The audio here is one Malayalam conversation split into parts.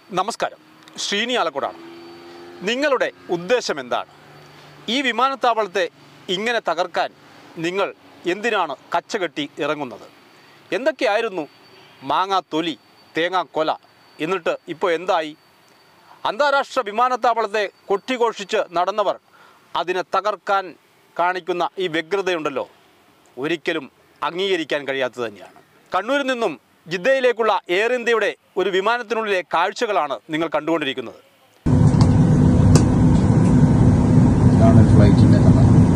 നമസ്കാരം ശ്രീനി ആലക്കോടാണ് നിങ്ങളുടെ ഉദ്ദേശം എന്താണ് ഈ വിമാനത്താവളത്തെ ഇങ്ങനെ തകർക്കാൻ നിങ്ങൾ എന്തിനാണ് കച്ചകെട്ടി ഇറങ്ങുന്നത് എന്തൊക്കെയായിരുന്നു മാങ്ങാ തൊലി തേങ്ങാ കൊല എന്നിട്ട് ഇപ്പോൾ എന്തായി അന്താരാഷ്ട്ര വിമാനത്താവളത്തെ കൊട്ടിഘോഷിച്ച് നടന്നവർ അതിനെ തകർക്കാൻ കാണിക്കുന്ന ഈ വ്യഗ്രതയുണ്ടല്ലോ ഒരിക്കലും അംഗീകരിക്കാൻ കഴിയാത്തത് തന്നെയാണ് കണ്ണൂരിൽ നിന്നും ജിദ്ദയിലേക്കുള്ള എയർ ഇന്ത്യയുടെ ഒരു വിമാനത്തിനുള്ളിലെ കാഴ്ചകളാണ് നിങ്ങൾ കണ്ടുകൊണ്ടിരിക്കുന്നത് ഇതാണ് ഫ്ലൈറ്റിന്റെ കഥ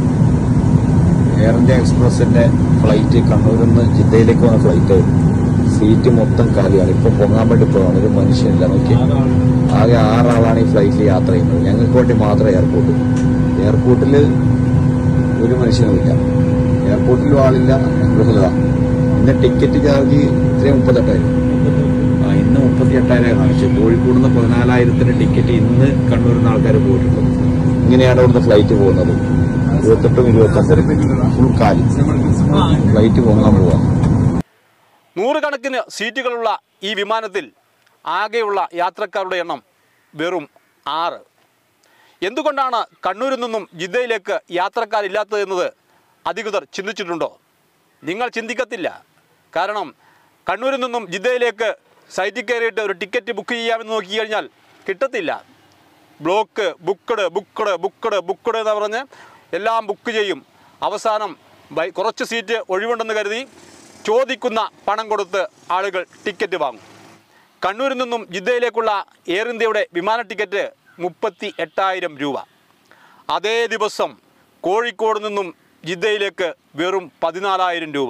എയർ ഇന്ത്യ എക്സ്പ്രസിന്റെ ഫ്ലൈറ്റ് കണ്ണൂരിൽ നിന്ന് ജിദ്ദയിലേക്ക് വന്ന ഫ്ലൈറ്റ് സീറ്റ് മൊത്തം കാലിയാണ് ഇപ്പൊ പൊങ്ങാൻ വേണ്ടി പോവാണ് ഒരു മനുഷ്യനില്ല നോക്കി ആകെ ആറാളാണ് ഈ ഫ്ലൈറ്റിൽ യാത്ര ചെയ്യുന്നത് ഞങ്ങൾക്ക് വേണ്ടി മാത്രം എയർപോർട്ട് എയർപോർട്ടിൽ ഒരു മനുഷ്യനുമില്ല എയർപോർട്ടിലും ആളില്ല ഞങ്ങളില്ല ഇന്ന് ടിക്കറ്റ് ചാർജ് ഇത്രയും മുപ്പത്തെട്ടായിരം ആ ഇന്ന് മുപ്പത്തി എട്ടായിരം കാണിച്ചു കോഴിക്കോട് നിന്ന് പതിനാലായിരത്തിന് ടിക്കറ്റ് ഇന്ന് കണ്ണൂരിൽ നിന്ന് ആൾക്കാർ പോയിട്ടുണ്ട് ഇങ്ങനെയാണ് ഇവിടുന്ന് ഫ്ലൈറ്റ് പോകുന്നത് ഇരുപത്തെട്ടും ഇരുപത്തൊമ്പതും ഫുൾ കാലി ഫ്ലൈറ്റ് പൊങ്ങാൻ പോവാ നൂറുകണക്കിന് സീറ്റുകളുള്ള ഈ വിമാനത്തിൽ ആകെയുള്ള യാത്രക്കാരുടെ എണ്ണം വെറും ആറ് എന്തുകൊണ്ടാണ് കണ്ണൂരിൽ നിന്നും ജിദ്ദയിലേക്ക് യാത്രക്കാരില്ലാത്തത് എന്നത് അധികൃതർ ചിന്തിച്ചിട്ടുണ്ടോ നിങ്ങൾ ചിന്തിക്കത്തില്ല കാരണം കണ്ണൂരിൽ നിന്നും ജിദ്ദയിലേക്ക് സൈറ്റിൽ കയറിയിട്ട് ഒരു ടിക്കറ്റ് ബുക്ക് ചെയ്യാമെന്ന് നോക്കി കഴിഞ്ഞാൽ കിട്ടത്തില്ല block booked booked booked booked എന്ന് പറഞ്ഞ് എല്ലാം ബുക്ക് ചെയ്യും അവസാനം ബൈ കുറച്ച് സീറ്റ് ഒഴിവുണ്ടെന്ന് കരുതി ചോദിക്കുന്ന പണം കൊടുത്ത് ആളുകൾ ടിക്കറ്റ് വാങ്ങും കണ്ണൂരിൽ നിന്നും ജിദ്ദയിലേക്കുള്ള എയർ ഇന്ത്യയുടെ വിമാന ടിക്കറ്റ് മുപ്പത്തി എട്ടായിരം രൂപ അതേ ദിവസം കോഴിക്കോട് നിന്നും ജിദ്ദയിലേക്ക് വെറും പതിനാലായിരം രൂപ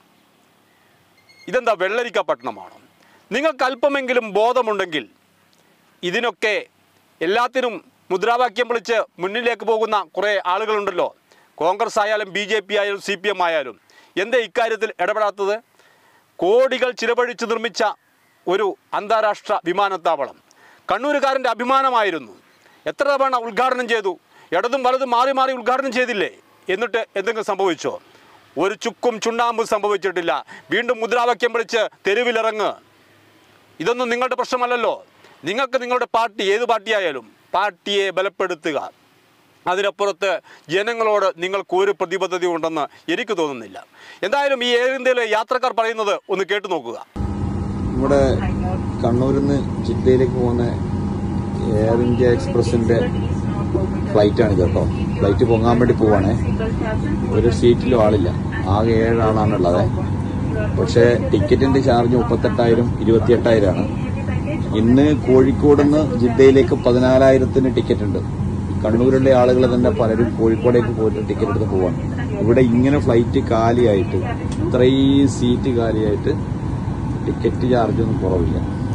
ഇതെന്താ വെള്ളരിക്ക പട്ടണമാണോ നിങ്ങൾക്ക് അല്പമെങ്കിലും ബോധമുണ്ടെങ്കിൽ ഇതിനൊക്കെ എല്ലാത്തിനും മുദ്രാവാക്യം വിളിച്ച് മുന്നിലേക്ക് പോകുന്ന കുറേ ആളുകളുണ്ടല്ലോ കോൺഗ്രസ് ആയാലും ബി ജെ പി ആയാലും സി പി എം ആയാലും എന്താ ഇക്കാര്യത്തിൽ ഇടപെടാത്തത് കോടികൾ ചിലവഴിച്ച് നിർമ്മിച്ച ഒരു അന്താരാഷ്ട്ര വിമാനത്താവളം കണ്ണൂരുകാരൻ്റെ അഭിമാനമായിരുന്നു എത്ര തവണ ഉദ്ഘാടനം ചെയ്തു ഇടതും വലതും മാറി മാറി ഉദ്ഘാടനം ചെയ്തില്ലേ എന്നിട്ട് എന്തെങ്കിലും സംഭവിച്ചോ ഒരു ചുക്കും ചുണ്ണാമ്പും സംഭവിച്ചിട്ടില്ല വീണ്ടും മുദ്രാവാക്യം വിളിച്ച് തെരുവിലിറങ്ങ് ഇതൊന്നും നിങ്ങളുടെ പ്രശ്നമല്ലല്ലോ നിങ്ങൾക്ക് നിങ്ങളുടെ പാർട്ടി ഏത് പാർട്ടിയായാലും പാർട്ടിയെ ബലപ്പെടുത്തുക അതിനപ്പുറത്ത് ജനങ്ങളോട് നിങ്ങൾക്ക് ഒരു പ്രതിബദ്ധത ഉണ്ടെന്ന് എനിക്ക് തോന്നുന്നില്ല എന്തായാലും ഈ എയർ ഇന്ത്യയിലെ യാത്രക്കാർ പറയുന്നത് ഒന്ന് കേട്ടു നോക്കുക ഇവിടെ കണ്ണൂരിൽ നിന്ന് ജിദ്ദയിലേക്ക് പോകുന്ന എയർ ഇന്ത്യ എക്സ്പ്രസിന്റെ ഫ്ലൈറ്റാണ് ഇത് കേട്ടോ ഫ്ലൈറ്റ് പൊങ്ങാൻ വേണ്ടി പോവാണേ ഒരു സീറ്റിലും ആളില്ല ആകെ ഏഴാളാണുള്ളത് പക്ഷേ ടിക്കറ്റിന്റെ ചാർജ് മുപ്പത്തെട്ടായിരം ഇരുപത്തിയെട്ടായിരമാണ് ഇന്ന് കോഴിക്കോട് നിന്ന് ജിദ്ദയിലേക്ക് പതിനാലായിരത്തിന് ടിക്കറ്റ് ഉണ്ട് കണ്ണൂരിലെ ആളുകൾ തന്നെ പലരും കോഴിക്കോടേക്ക് പോയിട്ട് ടിക്കറ്റ് എടുത്ത് പോവാണ് ഇവിടെ ഇങ്ങനെ ഫ്ലൈറ്റ് കാലിയായിട്ട് ഇത്രയും സീറ്റ് കാലിയായിട്ട് ടിക്കറ്റ് ചാർജ് ഒന്നും കുറവില്ല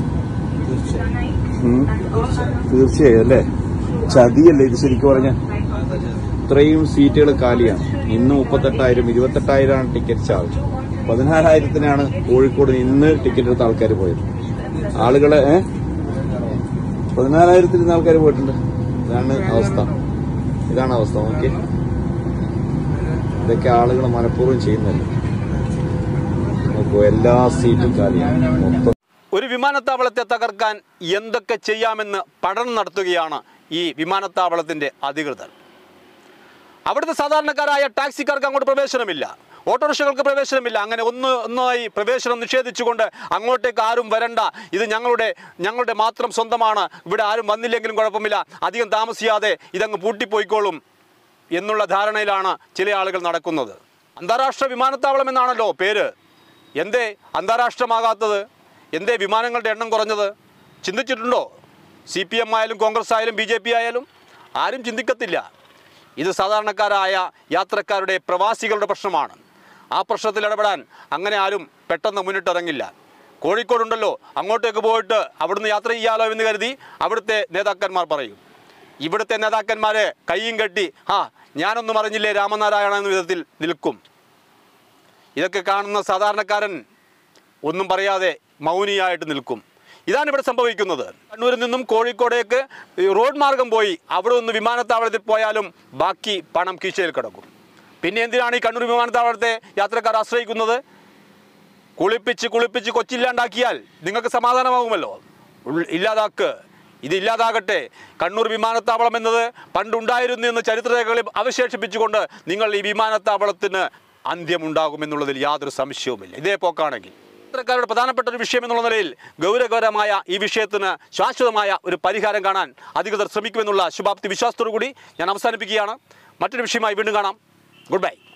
ഉം. തീർച്ചയായും അല്ലേ ചതിയല്ലേ ഇത് ശരിക്കും പറഞ്ഞ ഇത്രയും സീറ്റുകൾ കാലിയാണ് ഇന്ന് മുപ്പത്തെട്ടായിരം ഇരുപത്തെട്ടായിരമാണ് ടിക്കറ്റ് ചാർജ് പതിനാലായിരത്തിനാണ് കോഴിക്കോട് ഇന്ന് ടിക്കറ്റ് എടുത്ത ആൾക്കാർ പോയത് ആളുകളെ ഏ? പതിനാലായിരത്തിന് ഇന്ന് ആൾക്കാർ പോയിട്ടുണ്ട് ഇതാണ് അവസ്ഥ ഇതാണ് അവസ്ഥ ഓക്കെ ഇതൊക്കെ ആളുകൾ മനഃപൂർവ്വം ചെയ്യുന്നല്ലേ നോക്കൂ എല്ലാ സീറ്റും കാലിയാണ് മൊത്തം ഒരു വിമാനത്താവളത്തെ തകർക്കാൻ എന്തൊക്കെ ചെയ്യാമെന്ന് പഠനം നടത്തുകയാണ് ഈ വിമാനത്താവളത്തിൻ്റെ അധികൃതർ അവിടുത്തെ സാധാരണക്കാരായ ടാക്സിക്കാർക്ക് അങ്ങോട്ട് പ്രവേശനമില്ല ഓട്ടോറിക്ഷകൾക്ക് പ്രവേശനമില്ല അങ്ങനെ ഒന്ന് ഒന്നായി പ്രവേശനം നിഷേധിച്ചുകൊണ്ട് അങ്ങോട്ടേക്ക് ആരും വരണ്ട ഇത് ഞങ്ങളുടെ ഞങ്ങളുടെ മാത്രം സ്വന്തമാണ് ഇവിടെ ആരും വന്നില്ലെങ്കിലും കുഴപ്പമില്ല അധികം താമസിയാതെ ഇതങ്ങ് പൂട്ടിപ്പോയിക്കോളും എന്നുള്ള ധാരണയിലാണ് ചില ആളുകൾ നടക്കുന്നത് അന്താരാഷ്ട്ര വിമാനത്താവളം എന്നാണല്ലോ പേര് എന്തേ അന്താരാഷ്ട്രമാകാത്തത് എന്തേ വിമാനങ്ങളുടെ എണ്ണം കുറഞ്ഞത് ചിന്തിച്ചിട്ടുണ്ടോ സി പി എം ആയാലും കോൺഗ്രസ് ആയാലും ബി ജെ പി ആയാലും ആരും ചിന്തിക്കത്തില്ല ഇത് സാധാരണക്കാരായ യാത്രക്കാരുടെ പ്രവാസികളുടെ പ്രശ്നമാണ് ആ പ്രശ്നത്തിൽ ഇടപെടാൻ അങ്ങനെ ആരും പെട്ടെന്ന് മുന്നിട്ടിറങ്ങില്ല കോഴിക്കോടുണ്ടല്ലോ അങ്ങോട്ടേക്ക് പോയിട്ട് അവിടുന്ന് യാത്ര ചെയ്യാലോ എന്ന് കരുതി അവിടുത്തെ നേതാക്കന്മാർ പറയും ഇവിടുത്തെ നേതാക്കന്മാരെ കൈയും കെട്ടി ആ ഞാനൊന്നും അറിഞ്ഞില്ലേ രാമനാരായണ എന്ന വിധത്തിൽ നിൽക്കും ഇതൊക്കെ കാണുന്ന സാധാരണക്കാരൻ ഒന്നും പറയാതെ മൗനിയായിട്ട് നിൽക്കും ഇതാണ് ഇവിടെ സംഭവിക്കുന്നത് കണ്ണൂരിൽ നിന്നും കോഴിക്കോടേക്ക് ഈ റോഡ് മാർഗം പോയി അവിടെ നിന്ന് വിമാനത്താവളത്തിൽ പോയാലും ബാക്കി പണം കീശയിൽ കിടക്കും പിന്നെ എന്തിനാണ് ഈ കണ്ണൂർ വിമാനത്താവളത്തെ യാത്രക്കാർ ആശ്രയിക്കുന്നത് കുളിപ്പിച്ച് കുളിപ്പിച്ച് കൊച്ചില്ലാണ്ടാക്കിയാൽ നിങ്ങൾക്ക് സമാധാനമാകുമല്ലോ ഉൾ- ഇല്ലാതാക്ക് ഇത് ഇല്ലാതാകട്ടെ കണ്ണൂർ വിമാനത്താവളം എന്നത് പണ്ടുണ്ടായിരുന്നു എന്ന് ചരിത്രരേഖകളിൽ അവശേഷിപ്പിച്ചുകൊണ്ട് നിങ്ങൾ ഈ വിമാനത്താവളത്തിന് അന്ത്യമുണ്ടാകുമെന്നുള്ളതിൽ യാതൊരു സംശയവുമില്ല ഇതേ പോക്കാണെങ്കിൽ യാത്രക്കാരുടെ പ്രധാനപ്പെട്ട ഒരു വിഷയം എന്നുള്ള നിലയിൽ ഗൗരവകരമായ ഈ വിഷയത്തിന് ശാശ്വതമായ ഒരു പരിഹാരം കാണാൻ അധികൃതർ ശ്രമിക്കുമെന്നുള്ള ശുഭാപ്തി വിശ്വാസത്തോടു കൂടി ഞാൻ അവസാനിപ്പിക്കുകയാണ് മറ്റൊരു വിഷയമായി വീണ്ടും കാണാം ഗുഡ് ബൈ